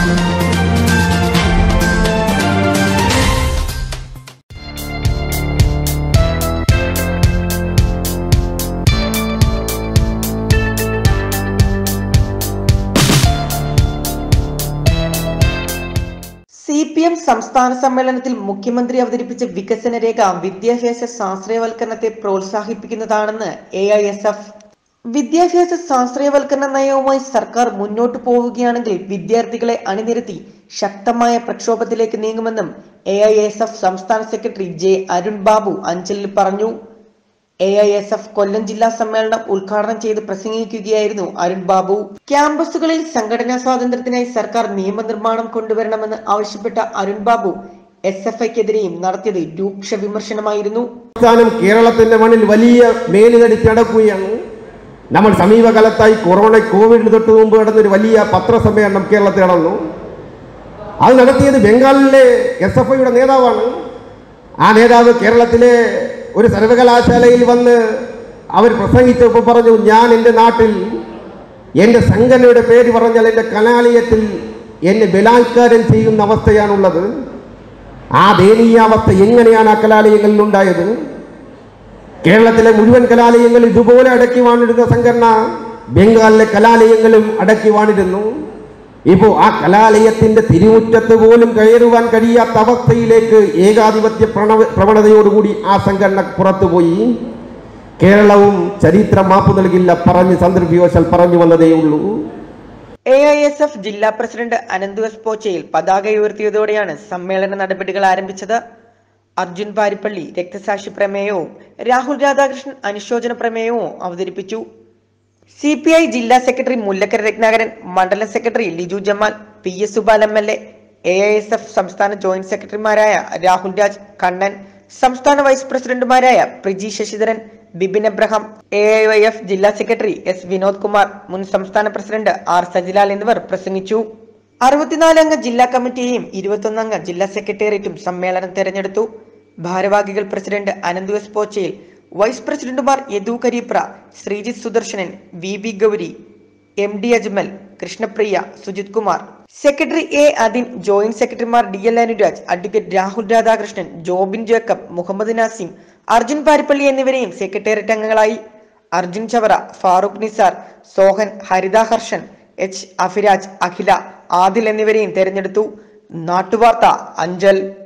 C P M സംസ്ഥാന സമ്മേളനത്തിൽ മുഖ്യമന്ത്രി അവതരിപ്പിച്ച വികസന രേഖ വിദ്യാഭ്യാസ ശാസ്ത്രീയവൽക്കരണത്തെ പ്രോത്സാഹിപ്പിക്കുന്നതാണെന്ന് എ ഐ എസ് എഫ് വിദ്യാഭ്യാസ ശാസ്ത്രീയവൽക്കരണ നയവുമായി സർക്കാർ മുന്നോട്ടു പോവുകയാണെങ്കിൽ വിദ്യാർത്ഥികളെ അണിനിരത്തി ശക്തമായ പ്രക്ഷോഭത്തിലേക്ക് നീങ്ങുമെന്നും എ ഐ എസ് എഫ് സംസ്ഥാന സെക്രട്ടറി ജെ അരുൺ ബാബു അഞ്ചലിൽ പറഞ്ഞു A I S F Kollam ജില്ലാ സമ്മേളനം ഉദ്ഘാടനം ചെയ്ത് പ്രസംഗിക്കുകയായിരുന്നു അരുൺ ബാബു ക്യാമ്പസുകളിൽ സംഘടനാ സ്വാതന്ത്ര്യത്തിനായി സർക്കാർ നിയമനിർമ്മാണം കൊണ്ടുവരണമെന്ന് ആവശ്യപ്പെട്ട അരുൺ ബാബു എസ് എഫ് ഐക്കെതിരെയും നടത്തിയത് രൂക്ഷ വിമർശനമായിരുന്നു സംസ്ഥാനം കേരളത്തിന്റെ മണ്ണിൽ വലിയ മേലുകടിച്ചടക്കുകയാണ് നമ്മൾ സമീപകാലത്തായി കൊറോണ കോവിഡിന് തൊട്ട് മുമ്പ് നടന്നൊരു വലിയ പത്രസമ്മേളനം കേരളത്തിൽ നടന്നു അത് നടത്തിയത് ബംഗാളിലെ എസ് എഫ് ഐയുടെ നേതാവാണ് ആ നേതാവ് കേരളത്തിലെ ഒരു സർവകലാശാലയിൽ വന്ന് അവർ പ്രസംഗിച്ചപ്പോൾ പറഞ്ഞു ഞാൻ എൻ്റെ നാട്ടിൽ എൻ്റെ സംഘടനയുടെ പേര് പറഞ്ഞാൽ എൻ്റെ കലാലയത്തിൽ എന്നെ ബലാത്കാരം ചെയ്യുന്ന അവസ്ഥയാണുള്ളത് ആ ദയനീയാവസ്ഥ എങ്ങനെയാണ് ആ കലാലയങ്ങളിൽ ഉണ്ടായത് കേരളത്തിലെ മുഴുവൻ കലാലയങ്ങളും ഇതുപോലെ അടക്കി വാണിരുന്ന സംഘടന ബംഗാളിലെ കലാലയങ്ങളും അടക്കി വാണിരുന്നു ഇപ്പോൾ ആ കലാലയത്തിന്റെ തിരുമുറ്റത്ത് പോലും കയറുവാൻ കഴിയാത്ത അവസ്ഥയിലേക്ക് ഏകാധിപത്യ പ്രണവ പ്രവണതയോടുകൂടി ആ സംഘടന പുറത്തുപോയി കേരളവും ചരിത്ര മാപ്പ് നൽകില്ല പറഞ്ഞ് സന്ദർഭവശാൽ പറഞ്ഞു വന്നതേ ഉള്ളൂ എ ഐ എസ് എഫ് ജില്ലാ പ്രസിഡന്റ് അനന്തു എസ് പോച്ചയിൽ പതാക ഉയർത്തിയതോടെയാണ് സമ്മേളന നടപടികൾ ആരംഭിച്ചത് അർജുൻ പാരിപ്പള്ളി രക്തസാക്ഷി പ്രമേയവും രാഹുൽ രാധാകൃഷ്ണൻ അനുശോചന പ്രമേയവും അവതരിപ്പിച്ചു സി പി ഐ ജില്ലാ സെക്രട്ടറി മുല്ലക്കര രത്നാകരൻ മണ്ഡലം secretary Liju Jamal P S Subal M L A A I S F സംസ്ഥാന ജോയിന്റ് സെക്രട്ടറിമാരായ രാഹുൽ രാജ് കണ്ണൻ സംസ്ഥാന വൈസ് പ്രസിഡന്റുമാരായ Priji Sasidharan Bibin Abraham A I Y F ജില്ലാ സെക്രട്ടറി എസ് വിനോദ് കുമാർ മുൻ സംസ്ഥാന പ്രസിഡന്റ് ആർ സജിലാൽ എന്നിവർ പ്രസംഗിച്ചു അറുപത്തിനാല് അംഗ ജില്ലാ കമ്മിറ്റിയെയും ഇരുപത്തൊന്നംഗ ജില്ലാ സെക്രട്ടേറിയറ്റും സമ്മേളനം തെരഞ്ഞെടുത്തു ഭാരവാഹികൾ president Ananthu S Pochayil vice പ്രസിഡന്റുമാർ Yadu Kareepra Sreejith Sudarsanan V V Gowri M D Ajmal Krishnapriya Sujith Kumar secretary A Adin joint സെക്രട്ടറിമാർ D L Anuraj advocate Rahul Radhakrishnan Jobin Jacob Muhammad Nasim Arjun Parippally എന്നിവരെയും സെക്രട്ടേറിയറ്റ് അംഗങ്ങളായി അർജുൻ ചവറ ഫാറൂഖ് നിസാർ സോഹൻ ഹരിത ഹർഷൻ എച്ച് അഫിരാജ് അഖില ആദിൽ എന്നിവരെയും തെരഞ്ഞെടുത്തു നാട്ടുവാർത്ത അഞ്ചൽ